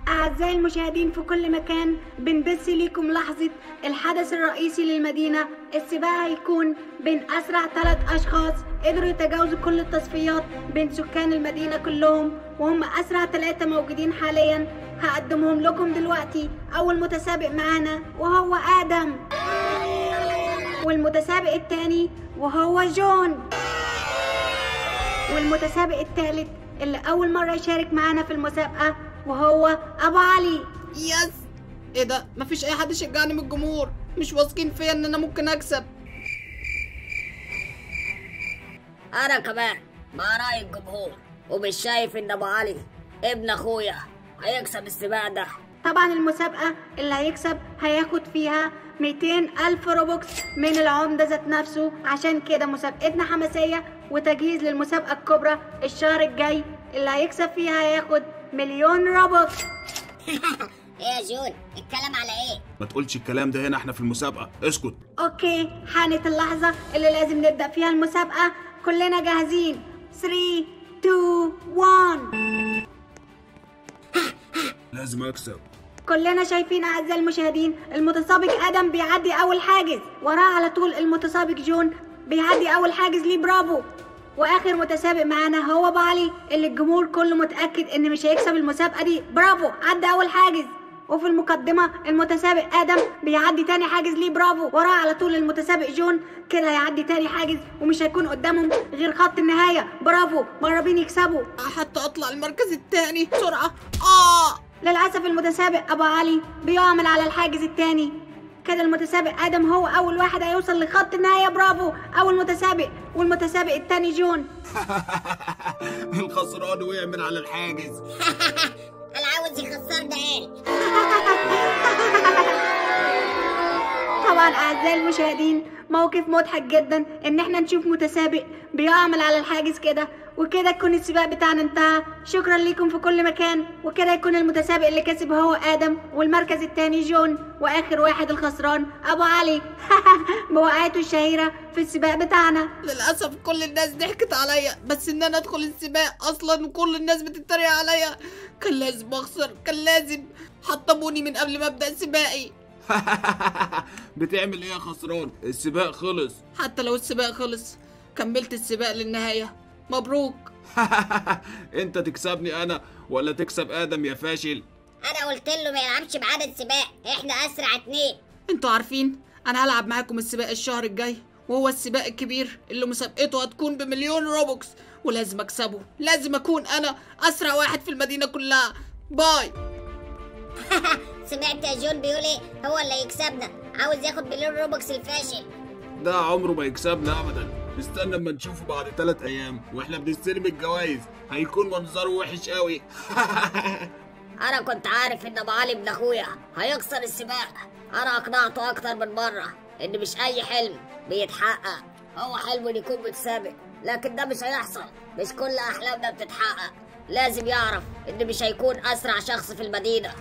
أعزائي المشاهدين في كل مكان بنبث ليكم لحظة الحدث الرئيسي للمدينة السباق هيكون بين أسرع ثلاث أشخاص قدروا يتجاوزوا كل التصفيات بين سكان المدينة كلهم وهم أسرع ثلاثة موجودين حاليا هقدمهم لكم دلوقتي أول متسابق معانا وهو آدم والمتسابق الثاني وهو جون والمتسابق الثالث اللي أول مرة يشارك معانا في المسابقة وهو أبو علي يس ايه ده مفيش اي حد يشجعني من الجمهور مش واثقين فيا ان انا ممكن اكسب انا كمان مع راي الجمهور ومش شايف ان ابو علي ابن اخويا هيكسب السباق ده طبعا المسابقة اللي هيكسب هياخد فيها 200 ألف روبوكس من العمدة ذات نفسه عشان كده مسابقتنا حماسية وتجهيز للمسابقة الكبرى الشهر الجاي اللي هيكسب فيها هياخد مليون روبوكس ايه يا جون الكلام على ايه ما تقولش الكلام ده هنا احنا في المسابقة اسكت اوكي حانت اللحظة اللي لازم نبدأ فيها المسابقة كلنا جاهزين 3 2 1 لازم اكسب كلنا شايفين اعزائي المشاهدين المتسابق ادم بيعدي اول حاجز وراه على طول المتسابق جون بيعدي اول حاجز ليه برافو واخر متسابق معانا هو ابو علي اللي الجمهور كله متاكد ان مش هيكسب المسابقه دي برافو عدى اول حاجز وفي المقدمة المتسابق آدم بيعدي تاني حاجز ليه برافو وراه على طول المتسابق جون كده هيعدي تاني حاجز ومش هيكون قدامهم غير خط النهاية برافو مرابين يكسبوا حتى اطلع المركز الثاني بسرعه اه للأسف المتسابق أبو علي بيعمل على الحاجز التاني كده المتسابق آدم هو أول واحد هيوصل لخط النهاية برافو أول متسابق والمتسابق التاني جون الخسران وقع من على الحاجز انا عاوز يخسرنا ايه طبعا أعزائي المشاهدين موقف مضحك جدا إن احنا نشوف متسابق بيعمل على الحاجز كده وكده يكون السباق بتاعنا انتهى شكرا لكم في كل مكان وكده يكون المتسابق اللي كسب هو آدم والمركز التاني جون وآخر واحد الخسران أبو علي بوقعته الشهيرة في السباق بتاعنا للاسف كل الناس ضحكت عليا بس ان انا ادخل السباق اصلا وكل الناس بتتريق عليا كان لازم اخسر كان لازم حطموني من قبل ما ابدا سباقي بتعمل ايه يا خسران السباق خلص حتى لو السباق خلص كملت السباق للنهايه مبروك انت تكسبني انا ولا تكسب ادم يا فاشل انا قلت له ما يلعبش معانا السباق احنا اسرع اتنين انتوا عارفين انا هلعب معاكم السباق الشهر الجاي وهو السباق الكبير اللي مسابقته هتكون بمليون روبوكس ولازم اكسبه لازم اكون انا اسرع واحد في المدينه كلها باي سمعت يا جون بيقول ايه هو اللي يكسبنا عاوز ياخد مليون روبوكس الفاشل ده عمره ما يكسبنا ابدا استنى اما نشوفه بعد ثلاث ايام واحنا بنستلم الجوائز هيكون منظره وحش قوي انا كنت عارف ان ابو علي ابن اخويا هيكسر السباق انا اقنعته اكتر من مره ان مش اي حلم بيتحقق هو حلم إن يكون متسابق لكن ده مش هيحصل مش كل احلامنا بتتحقق لازم يعرف ان مش هيكون اسرع شخص في المدينه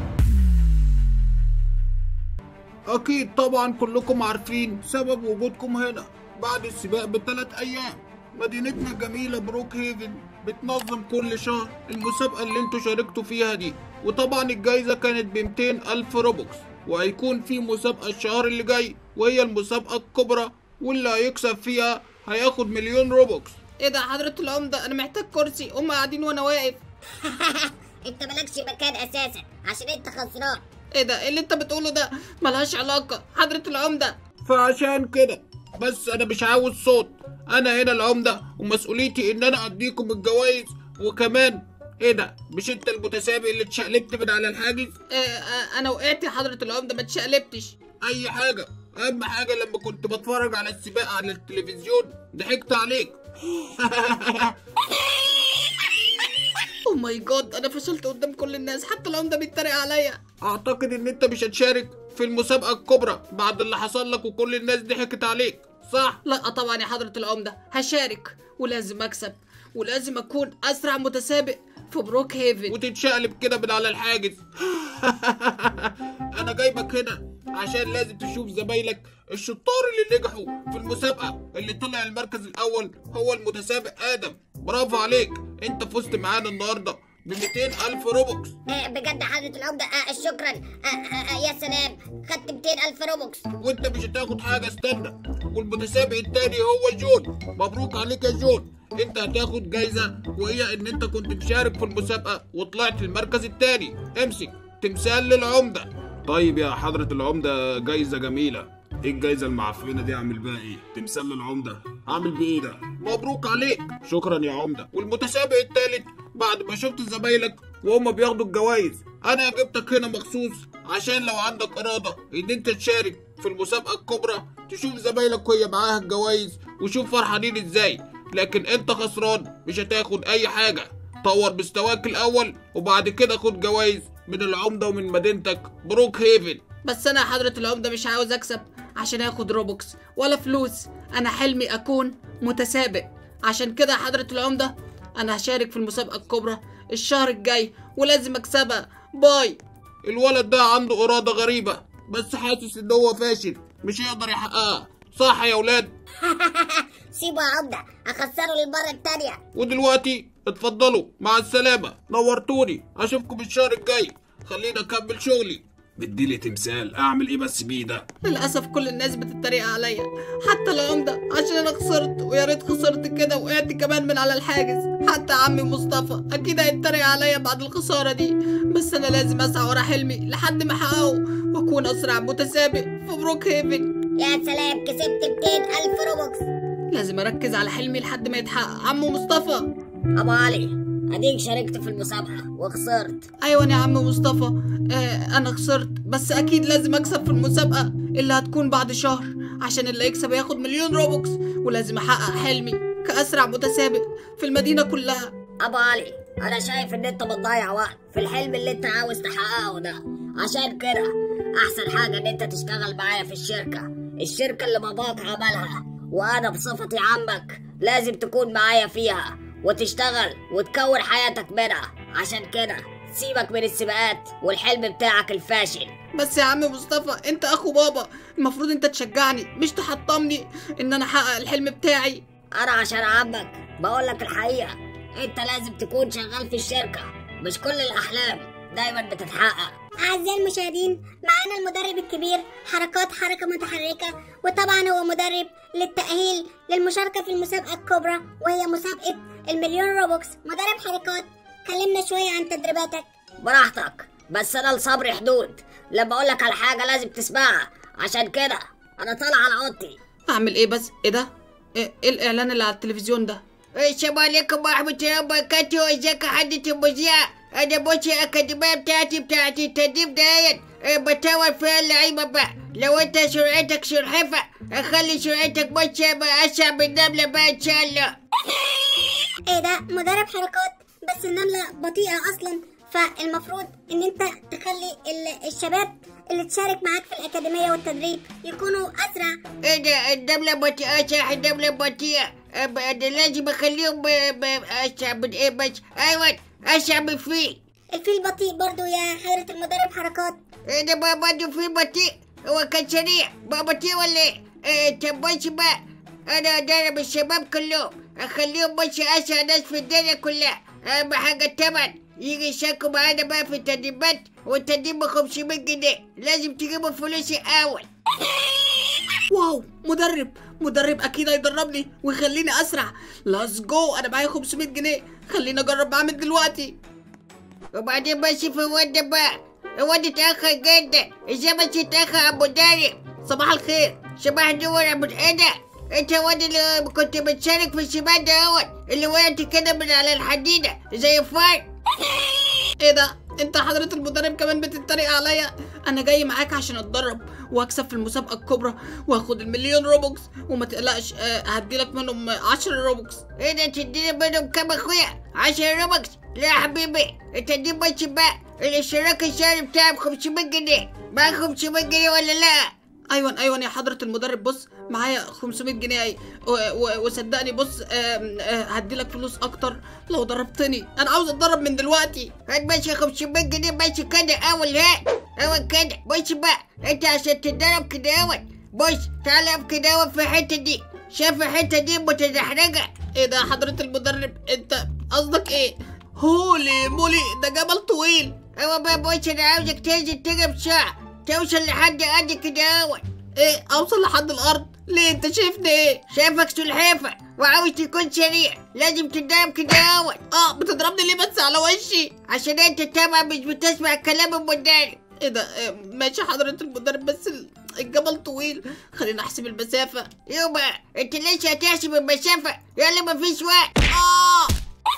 اكيد طبعا كلكم عارفين سبب وجودكم هنا بعد السباق بثلاث ايام مدينتنا الجميلة بروك هيفن بتنظم كل شهر المسابقة اللي انتوا شاركتوا فيها دي وطبعا الجايزة كانت ب 200 ألف روبوكس وهيكون في مسابقة الشهر اللي جاي وهي المسابقة الكبرى واللي هيكسب فيها هياخد مليون روبوكس ايه ده حضره العمده انا محتاج كرسي هم قاعدين وانا واقف انت مالكش مكان اساسا عشان انت خسران ايه ده إيه اللي انت بتقوله ده ملهاش علاقه حضره العمده فعشان كده بس انا مش عاوز صوت انا هنا العمدة ومسؤوليتي ان انا اديكم الجوائز وكمان ايه ده مش انت المتسابق اللي اتشقلبت من على الحاجز إيه آه، انا وقعت يا حضره العمده ما اتشقلبتش اي حاجة اهم حاجة لما كنت بتفرج على السباق على التلفزيون ضحكت عليك او ماي جاد انا فشلت قدام كل الناس حتى العمده بيتريق عليا اعتقد ان انت مش هتشارك في المسابقة الكبرى بعد اللي حصل لك وكل الناس ضحكت عليك صح لا طبعا يا حضره العمده هشارك ولازم اكسب ولازم اكون اسرع متسابق في بروك هيفن وتتشقلب كده من على الحاجز انا جايبك هنا عشان لازم تشوف زمايلك الشطار اللي نجحوا في المسابقة اللي طلع المركز الاول هو المتسابق ادم برافو عليك انت فزت معانا النهاردة ب 200 الف روبوكس آه، بجد حضرة العمدة آه، شكرا آه، آه، آه، يا سلام خدت 200 ألف روبوكس وانت مش هتاخد حاجه استنى والمتسابق التاني هو جون مبروك عليك يا جون انت هتاخد جايزه وهي ان انت كنت مشارك في المسابقه وطلعت المركز التاني امسك تمثال للعمده طيب يا حضره العمده جايزه جميله ايه الجايزه المعفنه دي اعمل بيها ايه تمثال للعمده اعمل بايه ده مبروك عليك شكرا يا عمده والمتسابق التالت بعد ما شفت زمايلك وهم بياخدوا الجوائز انا جبتك هنا مخصوص عشان لو عندك اراده ان انت تشارك في المسابقه الكبرى تشوف زمايلك وهي معاها الجوائز وشوف فرحانين ازاي لكن انت خسران مش هتاخد اي حاجه طور مستواك الاول وبعد كده خد جوائز من العمده ومن مدينتك بروك هيفن بس انا يا حضرة العمدة مش عاوز اكسب عشان اخد روبوكس ولا فلوس انا حلمي اكون متسابق عشان كده يا حضرة العمدة انا هشارك في المسابقة الكبرى الشهر الجاي ولازم اكسبها باي الولد ده عنده اراده غريبه بس حاسس ان هو فاشل مش هيقدر يحققها صح يا ولاد سيبه يا عمدة أخسره للمرة التانية ودلوقتي اتفضلوا مع السلامة نورتوني اشوفكم الشهر الجاي خليني اكمل شغلي بديلي تمثال اعمل ايه بس بيه ده للاسف كل الناس بتتريق عليا حتى العمدة عشان انا خسرت ويا ريت خسرت كده وقعت كمان من على الحاجز حتى عمي مصطفى اكيد هيتريق عليا بعد الخسارة دي بس انا لازم اسعى ورا حلمي لحد ما احققه واكون اسرع متسابق في بروك هيفن يا سلام كسبت 200 ألف روبوكس لازم اركز على حلمي لحد ما يتحقق عمو مصطفى أبو علي أديك شاركت في المسابقة وخسرت ايوه يا عم مصطفى آه انا خسرت بس اكيد لازم اكسب في المسابقه اللي هتكون بعد شهر عشان اللي يكسب ياخد مليون روبوكس ولازم احقق حلمي كاسرع متسابق في المدينه كلها أبو علي أنا شايف إن أنت بتضيع وقت في الحلم اللي أنت عاوز تحققه ده عشان كده أحسن حاجة إن أنت تشتغل معايا في الشركة الشركة اللي باباك عملها وأنا بصفتي عمك لازم تكون معايا فيها وتشتغل وتكون حياتك منها عشان كده سيبك من السباقات والحلم بتاعك الفاشل بس يا عم مصطفى انت اخو بابا المفروض انت تشجعني مش تحطمني ان انا احقق الحلم بتاعي انا عشان عمك بقول لك الحقيقه انت لازم تكون شغال في الشركه مش كل الاحلام دايما بتتحقق أعزائي المشاهدين معانا المدرب الكبير حركات حركة متحركة وطبعا هو مدرب للتأهيل للمشاركة في المسابقة الكبرى وهي مسابقة المليون روبوكس مدرب حركات كلمنا شوية عن تدريباتك براحتك بس انا لصبري حدود لما اقول لك على حاجه لازم تسمعها عشان كده انا طالع على اوضتي اعمل ايه بس ايه ده ايه, إيه الاعلان اللي على التلفزيون ده السلام عليكم ورحمة الله وبركاته ازيك يا حضرة المذيع انا بص الأكاديمية بتاعتي بتاعتي التدريب دهيت آه، بطور فيها اللعيبة بقى لو انت سرعتك سلحفة اخلي سرعتك بص بقى اسرع من النملة بقى ان شاء الله ايه ده مدرب حركات بس النملة بطيئة اصلا فالمفروض ان انت تخلي ال- الشباب اللي تشارك معاك في الأكاديمية والتدريب يكونوا أسرع ايه ده النملة بطيئة صح النملة بطيئة آه، بقى ده لازم اخليهم ب- ب- اسرع من ايه بس ايوه اسرع من الفيل الفيل بطيء برضو يا حضرة المدرب حركات ايه ده بقى برضه في بطيء هو كان سريع بقى بطيء ولا ايه؟ إيه طب بص بقى انا ادرب الشباب كلهم اخليهم بص اسرع ناس في الدنيا كلها اهم حاجه طبعا يجي يشاركوا معانا بقى في التدريبات والتدريب ب 500 جنيه لازم تجيبوا فلوس الاول واو مدرب مدرب اكيد هيدربني ويخليني اسرع ليتس جو انا معايا 500 جنيه خليني اجرب اعمل دلوقتي وبعدين بس في الواد بقى الواد اتاخر جدا ازاي بس اتاخر يا ابو مدرب صباح الخير صباح النور يا ابو ايه ده؟ انت الواد اللي كنت بتشارك في السباق ده اهوت اللي وقعت كده من على الحديده زي الفار ايه ده انت حضرة المدرب كمان بتتريق عليا انا جاي معاك عشان اتدرب واكسب في المسابقة الكبرى واخد المليون روبوكس وما تقلقش آه، هديلك منهم 10 روبوكس ايه ده تديني منهم كام اخويا 10 روبكس لا يا حبيبي انت دي بس بقى الاشتراك الشهري بتاعي ب 500 جنيه معاك 500 جنيه ولا لا ايوه ايوه يا حضرة المدرب بص معايا 500 جنيه اهي و- و- وصدقني بص آم، آه، هديلك فلوس اكتر لو دربتني انا عاوز اتدرب من دلوقتي هات بس 500 جنيه بس كده اول هات اول كده بص بقى انت عشان تتدرب كده اول بص تعال اقف كده اول في الحته دي شايف الحته دي متدحرجه ايه ده يا حضرة المدرب انت قصدك ايه هولي مولي ده جبل طويل ايوه بقى بص انا عاوزك تنزل تجي بسرعة توصل لحد قد كده اول ايه اوصل لحد الارض ليه انت شايفني ايه شايفك سلحفة وعاوز تكون سريع لازم تضرب كده اول اه بتضربني ليه بس على وشي عشان انت طبعا مش بتسمع كلام المدرب ايه ده إيه ماشي حضرة المدرب بس ال- الجبل طويل خلينا احسب المسافة يوبا انت لسه هتحسب المسافة يلا مفيش وقت اه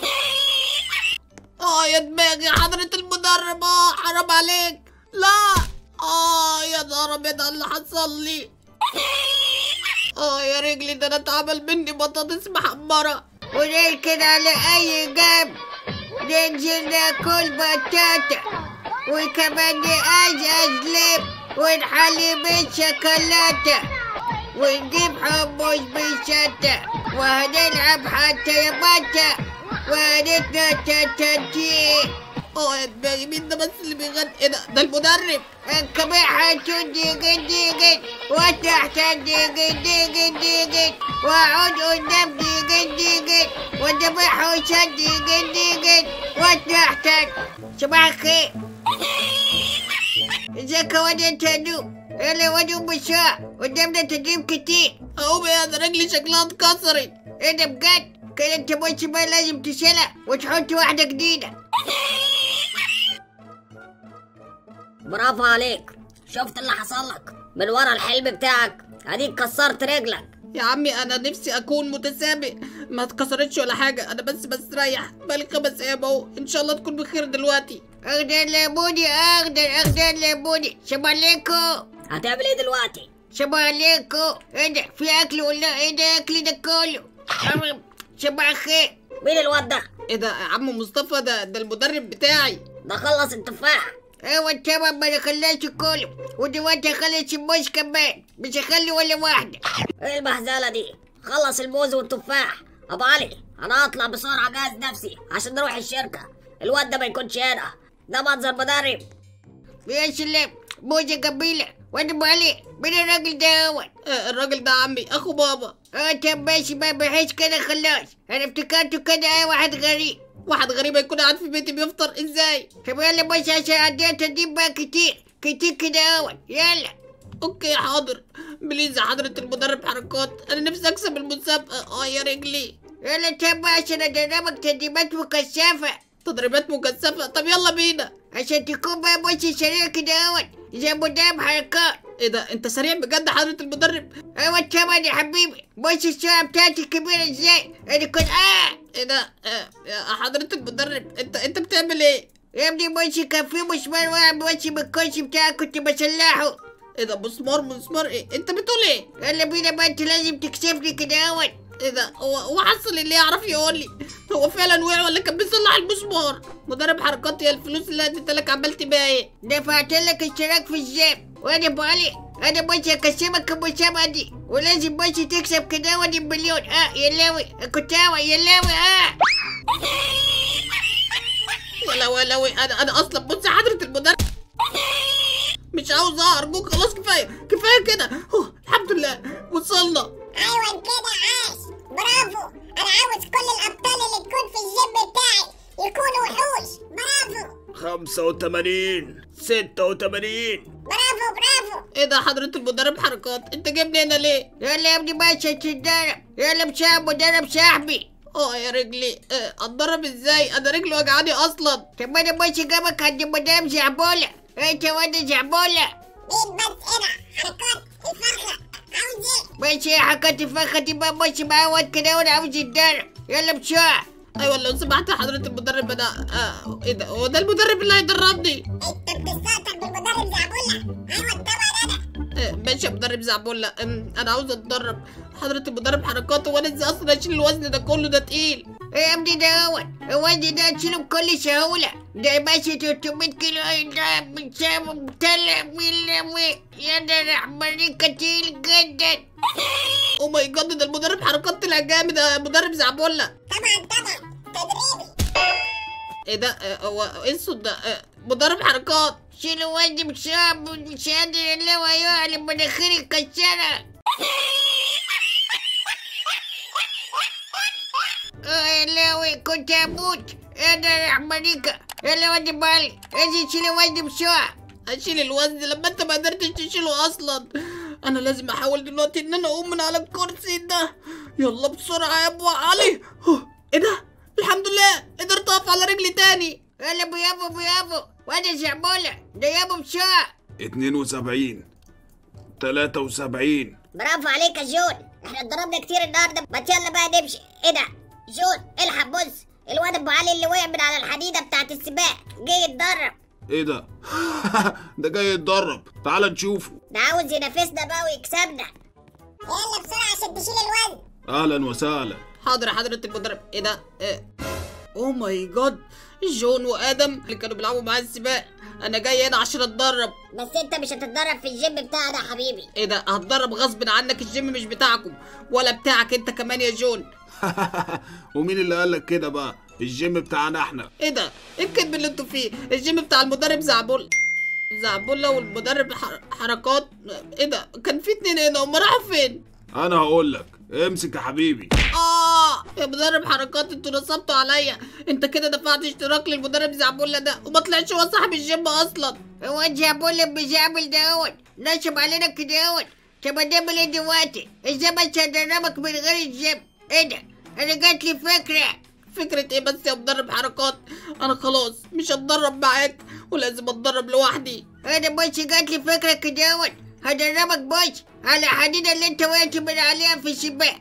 اه يا دماغي يا حضرة المدرب اه حرام عليك لا اه يا نهار ابيض على اللي حصل لي اه يا رجلي ده انا اتعمل مني بطاطس محمرة ونركن على اي جنب ننزل ناكل بطاطا وكمان نقزقز لب ونحلي بالشوكولاتة ونجيب حمص بالشطة وهنلعب حتى يا بطة وهنتنطط اه يا دماغي مين ده بس اللي بيغني ايه ده ده المدرب الكبيحة ديجن ديجن وتحت ديجن ديجن ديجن واقعد قدام ديجن ديجن وذبح وشد ديجن ديجن وتحت صباح الخير ازيك يا واد انت يا دوب يلا واد ام الشقة قدامنا تدريب كتير اقوم يا ده رجلي شكلها اتكسرت ايه ده بجد كده انت بص بقى لازم تشيلها وتحط واحدة جديدة برافو عليك شفت اللي حصل لك من ورا الحلم بتاعك اديك كسرت رجلك يا عمي انا نفسي اكون متسابق ما اتكسرتش ولا حاجه انا بس بستريح بقالي خمس ايام اهو ان شاء الله تكون بخير دلوقتي اخضر ليموني اخضر اخضر ليموني سلام عليكم هتعمل ايه دلوقتي صباح عليكم ايه ده في اكل ولا ايه ده اكل ده كله أم- صباح الخير مين الواد ده ايه ده يا عم مصطفى ده ده المدرب بتاعي ده خلص التفاح ايوه طبعا ما خلاش كله ودلوقتي هخلص الموز كمان مش هخلي ولا واحدة ايه المهزله دي خلص الموز والتفاح ابو علي انا هطلع بسرعه جهز نفسي عشان نروح الشركه الواد ده ما يكونش هنا ده منظر مدرب يا سلام موزة جميلة وانا مالي مين الراجل ده هو آه الراجل ده عمي اخو بابا اه طب ماشي ما بحس كده خلاص انا افتكرته كده اي واحد غريب واحد غريب يكون قاعد في بيتي بيفطر ازاي طب يلا بس عشان عديت تجيب بقى كتير كتير كده اول يلا اوكي حاضر بليز يا حضرة المدرب حركات انا نفسي اكسب المسابقة اه يا رجلي يلا طب عشان ادربك تدريبات مكثفة تدريبات مكثفة طب يلا بينا عشان تكون بقى ماشي سريع كده اول زي مدرب حركات ايه ده انت سريع بجد يا حضرة المدرب ايوه طبعا يا حبيبي بص السرعة بتاعتي كبيرة ازاي انا كنت اه ايه ده آه يا حضرة المدرب انت انت بتعمل ايه يا ابني بص كان في مسمار واقع ماشي من الكرسي بتاعك كنت بصلحه ايه ده مسمار مسمار ايه انت بتقول ايه يلا بينا بقى انت لازم تكسبني كده اول ايه ده هو هو حصل اللي يعرف يقول لي هو فعلا وقع ولا كان بيصلح المسمار مدرب حركات يا الفلوس اللي اديتها لك عملت بيها ايه دفعت لك اشتراك في الجيم وانا بقالي انا بص هكسبك المسابقة دي ولازم بص تكسب كده ودي مليون اه يا لاوي كنت هوا يا لاوي اه يا لوي يا لوي انا انا اصلا بص يا حضرة المدرب مش عاوز ارجوك خلاص كفايه كفايه كده أوه، الحمد لله وصلنا ايوه كده عاش برافو انا عاوز كل الابطال اللي تكون في الجيم بتاعي يكونوا وحوش برافو خمسة وثمانين ستة وثمانين برافو برافو ايه ده يا حضرة المدرب حركات انت جايبني هنا ليه يلا يا ابني بقى عشان تتدرب يلا مشاهد مدرب صاحبي اه يا رجلي اه، اتدرب ازاي انا رجلي وجعاني اصلا طب انا بص جابك عند مدرب زعبولة انت واد زعبولة مين بس هنا حركات الفرخة عاوز ايه بس هي حكاية الفخة دي بقى بص معايا واد كده وانا عاوز يتدرب يلا مشاهد ايوه لو سمحت يا حضرة المدرب انا اه ايه ده هو ده المدرب اللي هيدربني انت بتستهتر بالمدرب زعبولة ايوه طبعا انا اه، ماشي يا مدرب زعبولة ام، انا عاوز اتدرب حضرة المدرب حركات وانا ازاي اصلا اشيل الوزن ده كله ده تقيل ايه يا ابني ده هو الوزن ده تشيله بكل سهولة ده ماشي 300 كيلو ايه ده بتساوي بتلع ملي يا ده الرحمن كتير جدا او ماي جاد ده المدرب حركات طلع جامد يا مدرب زعبولة طبعا طبعا تدريبي ايه ده اه، هو ايه الصوت ده اه، مدرب حركات شيل الوزن مش صعب مش قادر اللي هو يعلم مناخيري كسرة اه يا لاوي كنت هموت ايه ده يا حماريكا ايه اللي ودي بالي اجي شيلي وزني بسرعة اشيل الوزن لما انت ما قدرتش تشيله اصلا انا لازم احاول دلوقتي ان انا اقوم من على الكرسي ده يلا بسرعه يا ابو علي هو، ايه ده الحمد لله قدرت اقف على رجلي تاني يلا ابو يابو ابو يابو وادي زعبولة ده يابو بسرعة 72 73 برافو عليك يا جون احنا اتضربنا كتير النهارده ما يلا بقى نمشي ايه ده جون الحق بص الواد ابو علي اللي وقع من على الحديده بتاعت السباق جاي يتدرب ايه ده ده جاي يتدرب تعال نشوفه ده عاوز ينافسنا بقى ويكسبنا يلا بسرعه عشان تشيل الوزن اهلا وسهلا حاضر يا حضرة المدرب ايه ده إيه؟ اوه ماي جاد جون وادم اللي كانوا بيلعبوا معايا السباق انا جاي هنا عشان اتدرب بس انت مش هتتدرب في الجيم بتاعنا يا حبيبي ايه ده هتدرب غصب عنك الجيم مش بتاعكم ولا بتاعك انت كمان يا جون ومين اللي قالك كده بقى الجيم بتاعنا احنا ايه ده ايه الكذب اللي انتوا فيه الجيم بتاع المدرب زعبول زعبولة والمدرب حر... حركات ايه ده كان في اتنين هنا هم راحوا فين انا هقول لك امسك يا حبيبي اه يا مدرب حركات انتوا نصبتوا عليا انت كده دفعت اشتراك للمدرب زعبولة ده وما طلعش هو صاحب الجيم اصلا هو زعبولة بزعبل دهوت نشب علينا كدهوت طب هنعمل ايه دلوقتي؟ ازاي بس هدربك من غير الجيم؟ ايه ده؟ انا جات لي فكرة فكرة ايه بس يا مدرب حركات انا خلاص مش هتدرب معاك ولازم اتدرب لوحدي انا بس جات لي فكرة كدهوت هدربك بس على الحديدة اللي انت وقعت من عليها في السباق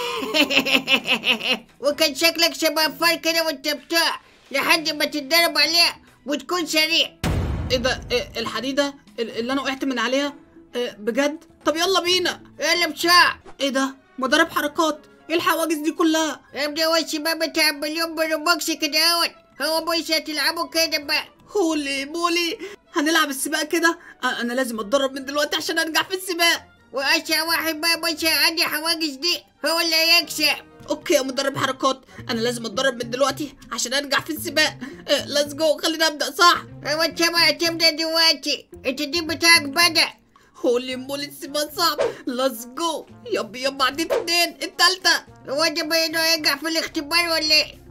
وكان شكلك شبه فار كده وانت بتاع لحد ما تتدرب عليها وتكون سريع ايه ده إيه الحديدة اللي انا وقعت من عليها إيه بجد طب يلا بينا يلا بسرعة ايه ده مدرب حركات ايه الحواجز دي كلها ابدا هو الشباب بتاع مليون بروبوكس كده اهوت هو بس هتلعبوا كده بقى هولي بولي هنلعب السباق كده آه، انا لازم اتدرب من دلوقتي عشان انجح في السباق واشهر واحد بقى بس عندي حواجز دي هو اللي هيكسب اوكي يا مدرب حركات انا لازم اتدرب من دلوقتي عشان انجح في السباق ليتس جو خلينا ابدا صح هو انت بقى تبدا دلوقتي التدريب بتاعك بدا هولي مولي السباق صعب ليتس جو يب يب عديت اتنين التالتة هو انت بقى انه هينجح في الاختبار ولا ايه؟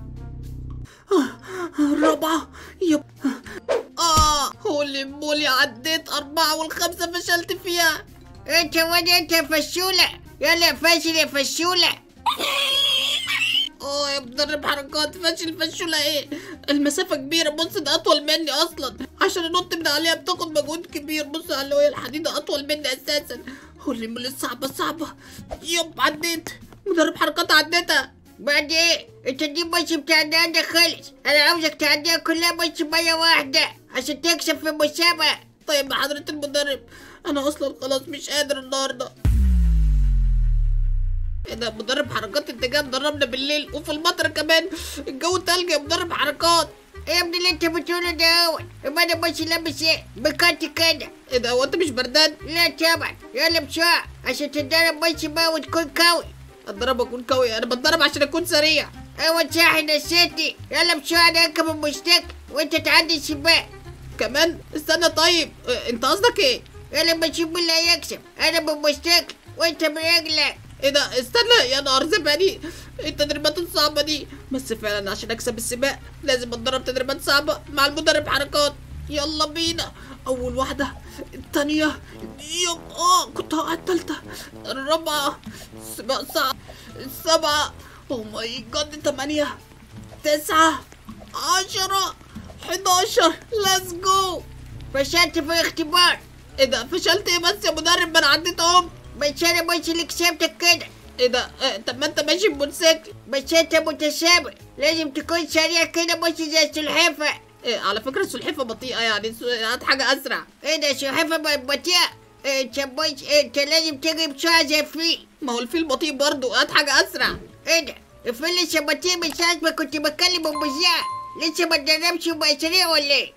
الرابعة يب اه هولي مولي عديت أربعة والخمسة فشلت فيها انت واد انت يا فشولة يلا فاشل يا فشولة اه يا مدرب حركات فاشل فشولة ايه المسافة كبيرة بص ده أطول مني أصلا عشان أنط من عليها بتاخد مجهود كبير بص على وهي الحديدة أطول مني أساسا هولي مولي صعبة صعبة يب عديت مدرب حركات عديتها بعد ايه؟ التدريب بس بتاع النهارده خلص انا عاوزك تعديها كلها بس مرة واحدة عشان تكسب في المسابقة طيب يا حضرة المدرب أنا أصلا خلاص مش قادر النهاردة ايه ده مدرب حركات انت جاي تدربنا بالليل وفي المطر كمان الجو تلج يا مدرب حركات ايه يا ابني اللي انت بتقوله ده اول يبقى انا بس لابس ايه بكات كده ايه ده هو انت مش بردان لا طبعا يلا بسرعة عشان تتدرب بس بقى وتكون قوي اتدرب اكون قوي انا بتدرب عشان اكون سريع اول صاحي نسيتني يلا بسرعة نركب المشتك وانت تعدي السباق كمان استنى طيب اه، انت قصدك ايه يلا بنشوف مين اللي هيكسب انا بالمشتك وانت برجلك ايه ده استنى يا نهار زبادي ايه التدريبات الصعبة دي بس فعلا عشان اكسب السباق لازم اتدرب تدريبات صعبة مع المدرب حركات يلا بينا اول واحدة التانية يب اه كنت هقع التالتة الرابعة سباق صعب السبعة او ماي جاد تمانية تسعة عشرة حداشر ليتس جو فشلت في الاختبار ايه ده فشلت ايه بس يا مدرب ما انا عديتهم بس انا بس اللي كسبتك كده ايه ده إيه طب ما انت ماشي بموتوسيكل بس انت متسابق لازم تكون سريع كده بس زي السلحفة إيه على فكرة السلحفة بطيئة يعني سو- هات حاجة أسرع ايه ده السلحفة بقت بطيئة إيه، انت بس انت لازم تجري بسرعة زي الفيل ما هو الفيل بطيء برضه هات حاجة أسرع ايه ده الفيل لسه بطيء من ساعة ما كنت بتكلم المذيع لسه ما اتدربش وبقى سريع ولا ايه؟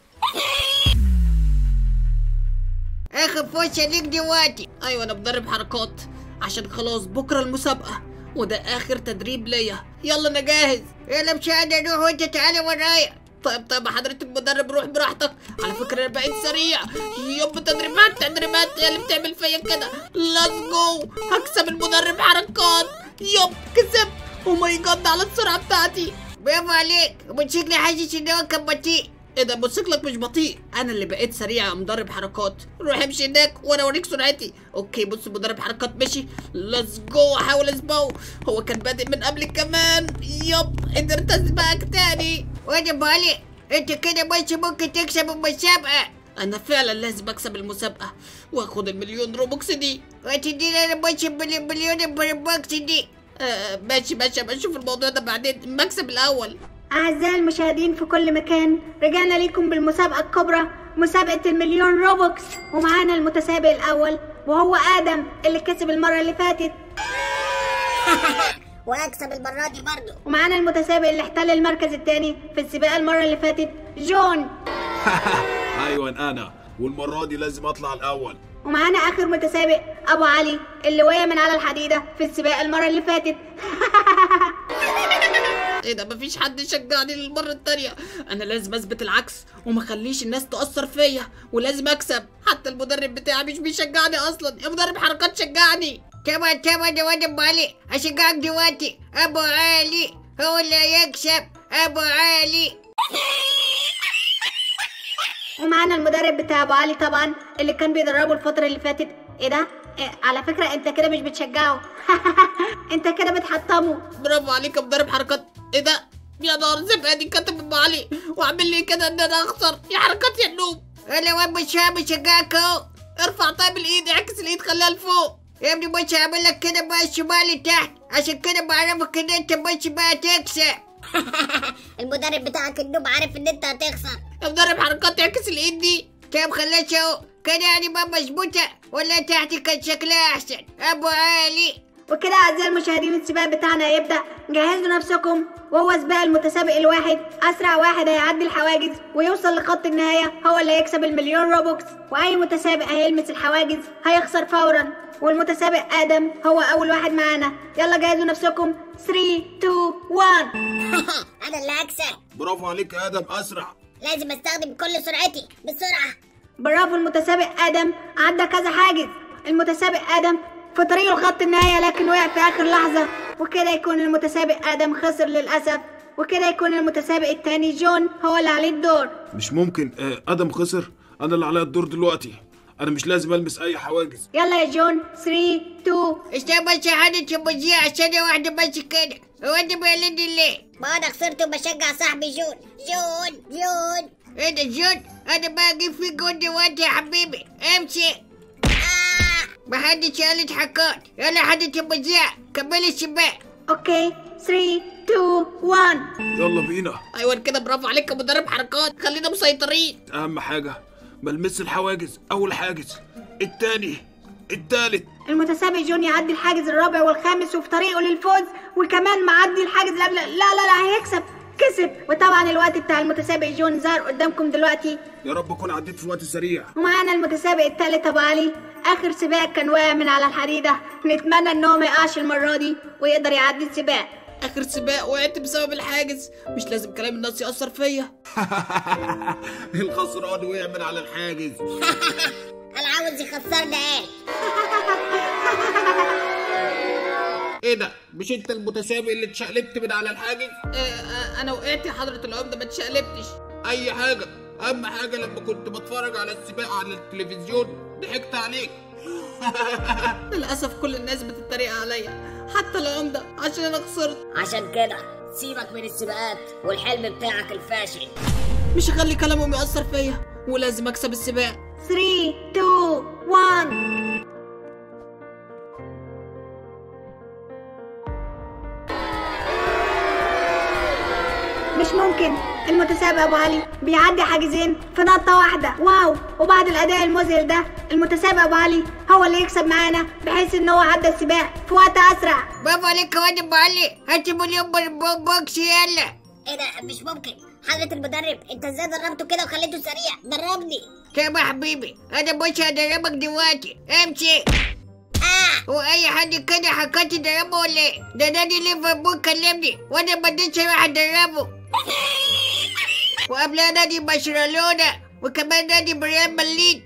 اخر فرصة ليك دلوقتي أيوة أنا بدرب حركات عشان خلاص بكرة المسابقة وده آخر تدريب ليا يلا أنا جاهز يلا بسرعة نروح وانت تعالى ورايا طيب طيب يا حضرة المدرب روح براحتك على فكرة أنا بقيت سريع يب تدريبات تدريبات هي اللي بتعمل فيا كده ليتس جو هكسب المدرب حركات يب كسبت او ماي جاد على السرعة بتاعتي برافو عليك الموتوسيكل حاسس ان هو كان بطيء ايه ده موتوسيكلك مش بطيء انا اللي بقيت سريع يا مدرب حركات روح امشي هناك وانا اوريك سرعتي اوكي بص مدرب حركات مشي ليتس جو احاول اسبقه هو كان بادئ من قبل كمان يب قدرت اسبقك تاني وانا بالي انت كده بس ممكن تكسب المسابقة انا فعلا لازم اكسب المسابقه واخد المليون روبوكس دي وتدينا انا بس مليون برباكس دي آه ماشي ماشي بشوف الموضوع ده بعدين المكسب الاول أعزائي المشاهدين في كل مكان رجعنا لكم بالمسابقة الكبرى مسابقة المليون روبوكس ومعانا المتسابق الأول وهو آدم اللي كسب المرة اللي فاتت واكسب المره دي برضه ومعانا المتسابق اللي احتل المركز الثاني في السباق المرة اللي فاتت جون ايوه انا والمره دي لازم اطلع الاول ومعانا آخر متسابق أبو علي اللي وقع من على الحديدة في السباق المرة اللي فاتت ايه ده مفيش حد يشجعني للمره التانية انا لازم اثبت العكس وما اخليش الناس تاثر فيا ولازم اكسب حتى المدرب بتاعي مش بيشجعني اصلا يا مدرب حركات شجعني تمام تمام يا واد ابو علي اشجعك دلوقتي ابو علي هو اللي هيكسب ابو علي ومعانا المدرب بتاع ابو علي طبعا اللي كان بيدربه الفتره اللي فاتت ايه ده إيه على فكره انت كده مش بتشجعه انت كده بتحطمه برافو عليك يا مدرب حركات ايه ده يا نهار زبقه دي كتب ابو علي وعامل لي كده ان انا اخسر يا حركات يا نوب انا واد مش بشجعك اهو ارفع طيب الايد اعكس الايد خليها لفوق يا ابني بس هعمل لك كده بقى الشمال لتحت عشان كده بعرفك ان انت بس بقى تكسب المدرب بتاعك النوب عارف ان انت هتخسر يا مدرب حركات اعكس الايد دي طب خلاص اهو كده يعني بقى مظبوطة ولا تحت كان شكلها احسن ابو علي وكده اعزائي المشاهدين السباق بتاعنا هيبدا جهزوا نفسكم وهو سباق المتسابق الواحد اسرع واحد هيعدي الحواجز ويوصل لخط النهايه هو اللي هيكسب المليون روبوكس واي متسابق هيلمس الحواجز هيخسر فورا والمتسابق ادم هو اول واحد معانا يلا جهزوا نفسكم 3 2 1 انا اللي هكسب برافو عليك يا ادم اسرع لازم استخدم كل سرعتي بسرعه برافو المتسابق ادم عدى كذا حاجز المتسابق ادم في طريقه لخط النهايه لكن وقع في اخر لحظه وكده يكون المتسابق ادم خسر للاسف وكده يكون المتسابق التاني جون هو اللي عليه الدور مش ممكن آه، ادم خسر انا اللي عليا الدور دلوقتي انا مش لازم المس اي حواجز يلا يا جون 3 2 استنى بس حدث المذيع ثانية واحدة بس كده هو انت بيقلدني ليه؟ ما انا خسرت وبشجع صاحبي جون جون جون ايه ده جون انا بقى اجيب فيك جون دلوقتي يا حبيبي امشي آه. ما حدش قال اتحكات يلا حدث المذيع كمل السباق اوكي 3 2 1 يلا بينا ايوه كده برافو عليك يا مدرب حركات خلينا مسيطرين اهم حاجه ملمس الحواجز اول حاجز التاني التالت المتسابق جون يعدي الحاجز الرابع والخامس وفي طريقه للفوز وكمان معدي الحاجز اللي قبل لا لا لا هيكسب كسب وطبعا الوقت بتاع المتسابق جون ظهر قدامكم دلوقتي يا رب اكون عديت في وقت سريع ومعانا المتسابق الثالث ابو علي اخر سباق كان واقع من على الحديده نتمنى ان هو ما يقعش المره دي ويقدر يعدي السباق اخر سباق وقعت بسبب الحاجز مش لازم كلام الناس ياثر فيا الخسران وقع من على الحاجز انا عاوز يخسرنا ايه ايه ده مش انت المتسابق اللي اتشقلبت من على الحاجز آه آه انا وقعت يا حضره العمده ما اتشقلبتش اي حاجه اهم حاجه لما كنت بتفرج على السباق على التلفزيون ضحكت عليك للاسف كل الناس بتتريق عليا حتى العمده عشان انا خسرت عشان كده سيبك من السباقات والحلم بتاعك الفاشل مش هخلي كلامهم ياثر فيا ولازم اكسب السباق 3 2 1 مش ممكن المتسابق ابو علي بيعدي حاجزين في نقطة واحدة واو وبعد الاداء المذهل ده المتسابق ابو علي هو اللي يكسب معانا بحيث ان هو عدى السباق في وقت اسرع برافو عليك يا واد ابو علي هات مليون بو- بوكس يلا ايه ده مش ممكن حضرة المدرب انت ازاي دربته كده وخليته سريع دربني طب يا حبيبي انا بص هدربك دلوقتي امشي اه هو اي حد كده حكات يدربه ولا ايه؟ ده نادي ليفربول كلمني وانا ما بديتش اروح ادربه وقبلها نادي برشلونه وكمان نادي ريال مدريد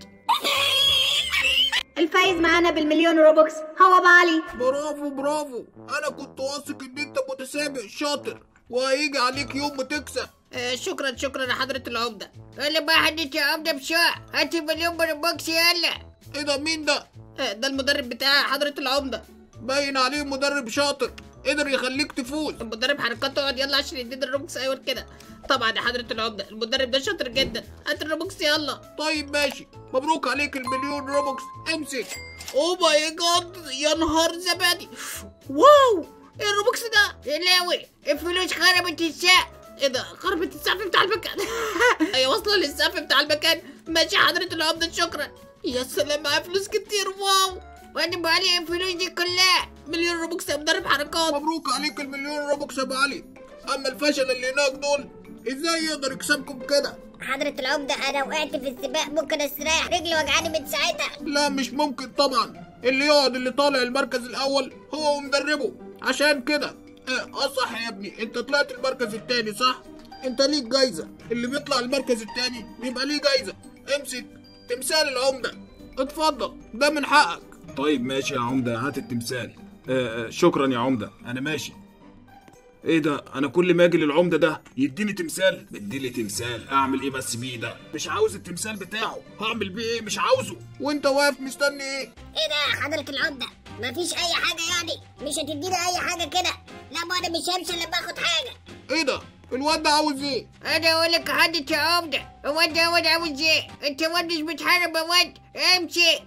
الفايز معانا بالمليون روبوكس هو ابو علي برافو برافو انا كنت واثق ان انت متسابق شاطر وهيجي عليك يوم وتكسب آه شكرا شكرا يا حضرة العمدة يلا بقى حدث يا عمدة بسرعة هاتي مليون روبوكس يلا ايه ده مين ده آه ده المدرب بتاعي يا حضرة العمدة باين عليه مدرب شاطر قدر يخليك تفوز المدرب حركاته يقعد يلا عشان يدينا الروبوكس ايوه كده طبعا يا حضرة العمدة المدرب ده شاطر جدا هات الروبوكس يلا طيب ماشي مبروك عليك المليون روبوكس امسك او ماي جاد يا نهار زبادي واو ايه الروبوكس ده يا لاوي الفلوس خربت السقف ايه ده خربت السقف بتاع المكان هي واصله للسقف بتاع المكان ماشي يا حضرة العمدة شكرا يا سلام معايا فلوس كتير واو وانا بقالي الفلوس دي كلها مليون روبوكس يا مدرب حركات مبروك عليك المليون روبوكس يا ابو علي اما الفشل اللي هناك دول ازاي يقدر يكسبكم كده حضرة العمدة أنا وقعت في السباق ممكن أستريح رجلي وجعاني من ساعتها لا مش ممكن طبعا اللي يقعد اللي طالع المركز الاول هو ومدربه عشان كده اه آه صح يا ابني انت طلعت المركز التاني صح انت ليك جايزة اللي بيطلع المركز التاني بيبقى ليه جايزة امسك تمثال العمدة اتفضل ده من حقك طيب ماشي يا عمدة هات التمثال آه آه شكرا يا عمدة أنا ماشي ايه ده انا كل ما اجي للعمده ده يديني تمثال مديلي تمثال اعمل ايه بس بيه ده مش عاوز التمثال بتاعه هعمل بيه ايه مش عاوزه وانت واقف مستني ايه إيه ده يا حضرة العمدة مفيش أي حاجة يعني مش هتدينا أي حاجة كده لا ما أنا مش همشي إلا باخد حاجة ايه ده الواد ده عاوز ايه انا اقول لك حدث يا عمدة هو انت يا واد عاوز ايه انت واد مش بتحارب يا واد امشي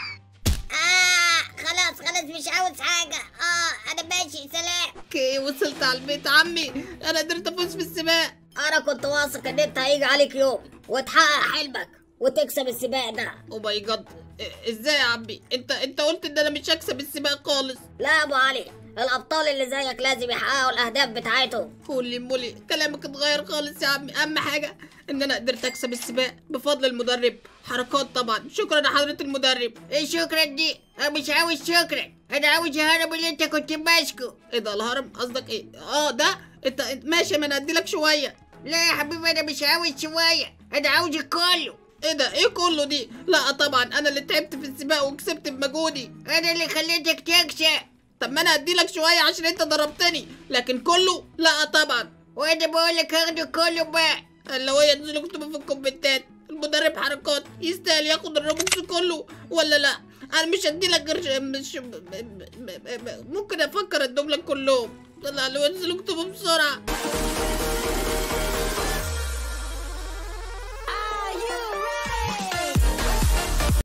آه خلاص خلاص مش عاوز حاجة آه أنا ماشي سلام اوكي وصلت على البيت عمي انا قدرت افوز في السباق انا كنت واثق ان انت هيجي عليك يوم وتحقق حلمك وتكسب السباق ده او ماي جاد ازاي يا عمي انت انت قلت ان انا مش هكسب السباق خالص لا يا ابو علي الابطال اللي زيك لازم يحققوا الاهداف بتاعتهم هولي مولي كلامك اتغير خالص يا عمي اهم حاجه ان انا قدرت اكسب السباق بفضل المدرب حركات طبعا شكرا يا حضره المدرب ايه شكرا دي انا مش عاوز شكرا انا عاوز الهرم اللي انت كنت ماسكه ايه ده الهرم قصدك ايه اه ده انت انت- ماشي ما انا ادي لك شويه لا يا حبيبي انا مش عاوز شويه انا عاوز كله ايه ده ايه كله دي لا طبعا انا اللي تعبت في السباق وكسبت بمجهودي انا اللي خليتك تكسب طب ما انا ادي لك شويه عشان انت ضربتني لكن كله لا طبعا وانا بقول لك هاخده كله بقى اللي هو ينزلوا يكتبوا في الكومنتات المدرب حركات يستاهل ياخد الروبوكس كله ولا لا انا مش هدي لك غير ش- مش م- م- م- م- ممكن افكر ادوم لك كلهم لا لو ينزلوا يكتبوا بسرعه